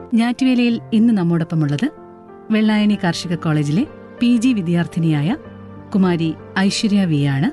ഞാറ്റുവേലയിൽ ഇന്ന് നമ്മോടൊപ്പമുള്ളത് വെള്ളായണി കാർഷിക കോളേജിലെ പി ജി വിദ്യാർത്ഥിനിയായ കുമാരി ഐശ്വര്യ വി ആണ്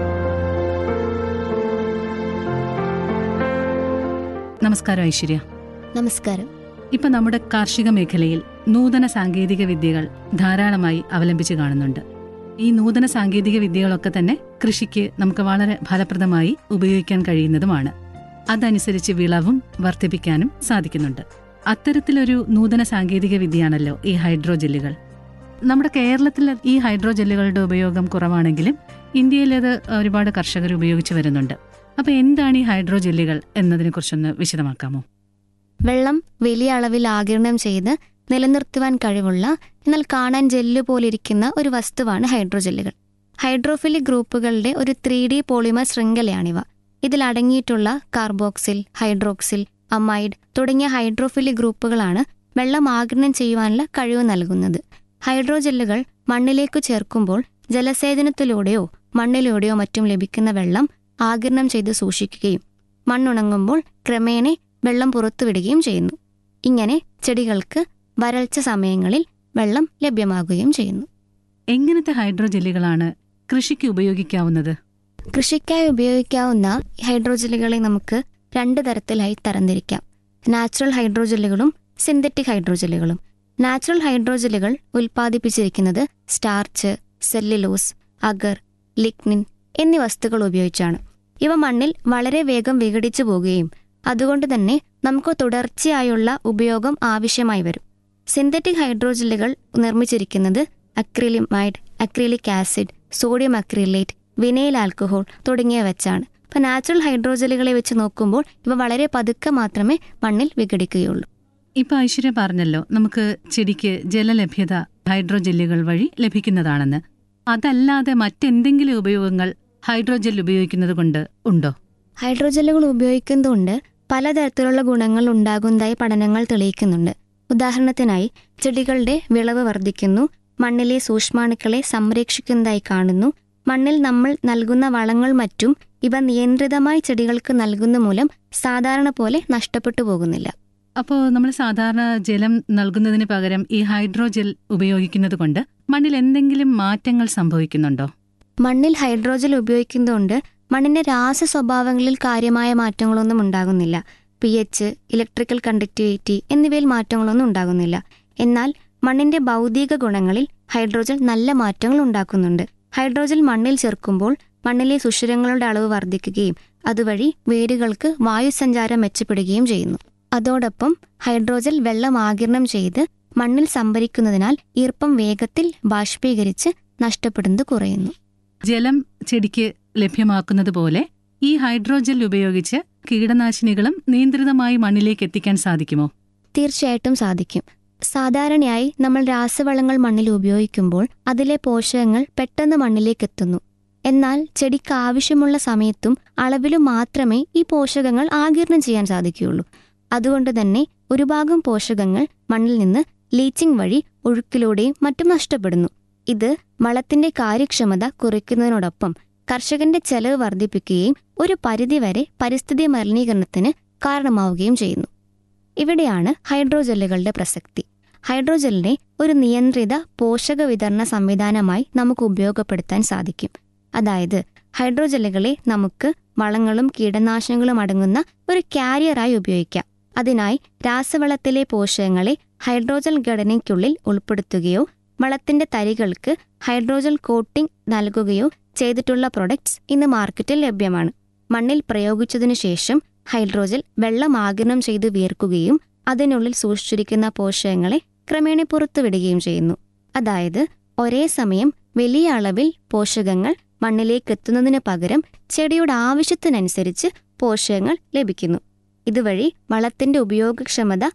നമസ്കാരം ഐശ്വര്യ നമസ്കാരം ഇപ്പൊ നമ്മുടെ കാർഷിക മേഖലയിൽ നൂതന സാങ്കേതിക വിദ്യകൾ ധാരാളമായി അവലംബിച്ച് കാണുന്നുണ്ട് ഈ നൂതന സാങ്കേതിക വിദ്യകളൊക്കെ തന്നെ കൃഷിക്ക് നമുക്ക് വളരെ ഫലപ്രദമായി ഉപയോഗിക്കാൻ കഴിയുന്നതുമാണ് അതനുസരിച്ച് വിളവും വർദ്ധിപ്പിക്കാനും സാധിക്കുന്നുണ്ട് അത്തരത്തിലൊരു നൂതന സാങ്കേതിക വിദ്യയാണല്ലോ ഈ ഹൈഡ്രോജെല്ലുകൾ നമ്മുടെ കേരളത്തിൽ ഈ ഹൈഡ്രോജെല്ലുകളുടെ ഉപയോഗം കുറവാണെങ്കിലും ഇന്ത്യയിൽ അത് ഒരുപാട് കർഷകർ ഉപയോഗിച്ചു വരുന്നുണ്ട് അപ്പൊ എന്താണ് ഈ ഹൈഡ്രോജെല്ലുകൾ എന്നതിനെക്കുറിച്ചൊന്ന് വിശദമാക്കാമോ വെള്ളം വലിയ അളവിൽ ആകിരണം ചെയ്ത് നിലനിർത്തുവാൻ കഴിവുള്ള എന്നാൽ കാണാൻ ജെല്ല് പോലിരിക്കുന്ന ഒരു വസ്തുവാണ് ഹൈഡ്രോജെല്ലുകൾ ഹൈഡ്രോഫിലിക് ഗ്രൂപ്പുകളുടെ ഒരു ത്രീ ഡി പോളിമർ ശൃംഖലയാണിവ ഇതിൽ അടങ്ങിയിട്ടുള്ള കാർബോക്സിൽ ഹൈഡ്രോക്സിൽ അമൈഡ് തുടങ്ങിയ ഹൈഡ്രോഫിലിക് ഗ്രൂപ്പുകളാണ് വെള്ളം ആകിരണം ചെയ്യുവാനുള്ള കഴിവ് നൽകുന്നത് ഹൈഡ്രോജെല്ലുകൾ മണ്ണിലേക്ക് ചേർക്കുമ്പോൾ ജലസേചനത്തിലൂടെയോ മണ്ണിലൂടെയോ മറ്റും ലഭിക്കുന്ന വെള്ളം ആകിരണം ചെയ്ത് സൂക്ഷിക്കുകയും മണ്ണുണങ്ങുമ്പോൾ ക്രമേണ വെള്ളം പുറത്തുവിടുകയും ചെയ്യുന്നു ഇങ്ങനെ ചെടികൾക്ക് വരൾച്ച സമയങ്ങളിൽ വെള്ളം ലഭ്യമാകുകയും ചെയ്യുന്നു എങ്ങനത്തെ ഹൈഡ്രോജെല്ലുകളാണ് കൃഷിക്ക് ഉപയോഗിക്കാവുന്നത് കൃഷിക്കായി ഉപയോഗിക്കാവുന്ന ഹൈഡ്രോജെല്ലുകളെ നമുക്ക് രണ്ട് തരത്തിലായി തരംതിരിക്കാം നാച്ചുറൽ ഹൈഡ്രോജെല്ലുകളും സിന്തറ്റിക് ഹൈഡ്രോജെല്ലുകളും നാച്ചുറൽ ഹൈഡ്രോജെല്ലുകൾ ഉൽപ്പാദിപ്പിച്ചിരിക്കുന്നത് സ്റ്റാർച്ച് സെല്ലുലോസ് അഗർ ലിഗ്നിൻ എന്നീ വസ്തുക്കൾ ഉപയോഗിച്ചാണ് ഇവ മണ്ണിൽ വളരെ വേഗം വിഘടിച്ചു പോകുകയും അതുകൊണ്ട് തന്നെ നമുക്ക് തുടർച്ചയായുള്ള ഉപയോഗം ആവശ്യമായി വരും സിന്തറ്റിക് ഹൈഡ്രോജെല്ലുകൾ നിർമ്മിച്ചിരിക്കുന്നത് acrylamide acrylic acid sodium acrylate vinyl alcohol തുടങ്ങിയ വെച്ചാണ് ഇപ്പൊ നാച്ചുറൽ ഹൈഡ്രോജെല്ലുകളെ വെച്ച് നോക്കുമ്പോൾ ഇവ വളരെ പതുക്കെ മാത്രമേ മണ്ണിൽ വിഘടിക്കുകയുള്ളൂ ഇപ്പൊ ഐശ്വര്യ പറഞ്ഞല്ലോ നമുക്ക് ചെടിക്ക് ജലലഭ്യത ഹൈഡ്രോജെല്ലുകൾ വഴി ലഭിക്കുന്നതാണെന്ന് അതല്ലാതെ മറ്റെന്തെങ്കിലും ഉപയോഗങ്ങൾ ഹൈഡ്രോജെൽ ഉപയോഗിക്കുന്നത് കൊണ്ട് ഉണ്ടോ ഹൈഡ്രോജെല്ലുകൾ ഉപയോഗിക്കുന്നതുകൊണ്ട് പലതരത്തിലുള്ള ഗുണങ്ങൾ ഉണ്ടാകുന്നതായി പഠനങ്ങൾ തെളിയിക്കുന്നുണ്ട് ഉദാഹരണത്തിനായി ചെടികളുടെ വിളവ് വർദ്ധിക്കുന്നു മണ്ണിലെ സൂക്ഷ്മാണുക്കളെ സംരക്ഷിക്കുന്നതായി കാണുന്നു മണ്ണിൽ നമ്മൾ നൽകുന്ന വളങ്ങൾ മറ്റും ഇവ നിയന്ത്രിതമായി ചെടികൾക്ക് നൽകുന്ന മൂലം സാധാരണ പോലെ നഷ്ടപ്പെട്ടു പോകുന്നില്ല അപ്പോൾ നമ്മൾ സാധാരണ ജലം നൽകുന്നതിന് പകരം ഈ ഹൈഡ്രോജെൽ ഉപയോഗിക്കുന്നത് കൊണ്ട് മണ്ണിൽ എന്തെങ്കിലും മാറ്റങ്ങൾ സംഭവിക്കുന്നുണ്ടോ മണ്ണിൽ ഹൈഡ്രോജൽ ഉപയോഗിക്കുന്നതുകൊണ്ട് മണ്ണിന്റെ രാസ സ്വഭാവങ്ങളിൽ കാര്യമായ മാറ്റങ്ങളൊന്നും ഉണ്ടാകുന്നില്ല പി എച്ച് ഇലക്ട്രിക്കൽ കണ്ടക്ടിവിറ്റി എന്നിവയിൽ മാറ്റങ്ങളൊന്നും ഉണ്ടാകുന്നില്ല എന്നാൽ മണ്ണിന്റെ ഭൗതിക ഗുണങ്ങളിൽ ഹൈഡ്രോജൽ നല്ല മാറ്റങ്ങൾ ഉണ്ടാക്കുന്നുണ്ട് ഹൈഡ്രോജൽ മണ്ണിൽ ചേർക്കുമ്പോൾ മണ്ണിലെ സുഷിരങ്ങളുടെ അളവ് വർദ്ധിക്കുകയും അതുവഴി വേരുകൾക്ക് വായുസഞ്ചാരം മെച്ചപ്പെടുകയും ചെയ്യുന്നു അതോടൊപ്പം ഹൈഡ്രോജൽ വെള്ളം ആകിരണം ചെയ്ത് മണ്ണിൽ സംഭരിക്കുന്നതിനാൽ ഈർപ്പം വേഗത്തിൽ ബാഷ്പീകരിച്ച് നഷ്ടപ്പെടുന്നത് കുറയുന്നു ജലം ചെടിക്ക് ലഭ്യമാക്കുന്നത് പോലെ ഈ ഹൈഡ്രോജെൽ ഉപയോഗിച്ച് കീടനാശിനികളും നിയന്ത്രിതമായി മണ്ണിലേക്ക് എത്തിക്കാൻ സാധിക്കുമോ തീർച്ചയായിട്ടും സാധിക്കും സാധാരണയായി നമ്മൾ രാസവളങ്ങൾ മണ്ണിൽ ഉപയോഗിക്കുമ്പോൾ അതിലെ പോഷകങ്ങൾ പെട്ടെന്ന് മണ്ണിലേക്ക് എത്തുന്നു എന്നാൽ ചെടിക്ക് ആവശ്യമുള്ള സമയത്തും അളവിലും മാത്രമേ ഈ പോഷകങ്ങൾ ആകിരണം ചെയ്യാൻ സാധിക്കുകയുള്ളൂ അതുകൊണ്ട് തന്നെ ഒരു ഭാഗം പോഷകങ്ങൾ മണ്ണിൽ നിന്ന് ലീച്ചിങ് വഴി ഒഴുക്കിലൂടെയും മറ്റും നഷ്ടപ്പെടുന്നു ഇത് വളത്തിന്റെ കാര്യക്ഷമത കുറയ്ക്കുന്നതിനോടൊപ്പം കർഷകന്റെ ചെലവ് വർദ്ധിപ്പിക്കുകയും ഒരു പരിധിവരെ പരിസ്ഥിതി മലിനീകരണത്തിന് കാരണമാവുകയും ചെയ്യുന്നു ഇവിടെയാണ് ഹൈഡ്രോജെല്ലുകളുടെ പ്രസക്തി ഹൈഡ്രോജെല്ലിനെ ഒരു നിയന്ത്രിത പോഷക വിതരണ സംവിധാനമായി നമുക്ക് ഉപയോഗപ്പെടുത്താൻ സാധിക്കും അതായത് ഹൈഡ്രോജെല്ലുകളെ നമുക്ക് വളങ്ങളും കീടനാശിനികളും അടങ്ങുന്ന ഒരു കാരിയറായി ഉപയോഗിക്കാം അതിനായി രാസവളത്തിലെ പോഷകങ്ങളെ ഹൈഡ്രോജൽ ഘടനയ്ക്കുള്ളിൽ ഉൾപ്പെടുത്തുകയോ വളത്തിന്റെ തരികൾക്ക് ഹൈഡ്രോജൽ കോട്ടിംഗ് നൽകുകയോ ചെയ്തിട്ടുള്ള പ്രൊഡക്ട്സ് ഇന്ന് മാർക്കറ്റിൽ ലഭ്യമാണ് മണ്ണിൽ പ്രയോഗിച്ചതിനു ശേഷം ഹൈഡ്രോജൽ വെള്ളം ആഗിരണം ചെയ്ത് വീർക്കുകയും അതിനുള്ളിൽ സൂക്ഷിച്ചിരിക്കുന്ന പോഷകങ്ങളെ ക്രമേണ പുറത്തുവിടുകയും ചെയ്യുന്നു അതായത് ഒരേ സമയം വലിയ അളവിൽ പോഷകങ്ങൾ മണ്ണിലേക്ക് എത്തുന്നതിന് പകരം ചെടിയുടെ ആവശ്യത്തിനനുസരിച്ച് പോഷകങ്ങൾ ലഭിക്കുന്നു ഇതുവഴി വളത്തിന്റെ ഉപയോഗക്ഷമത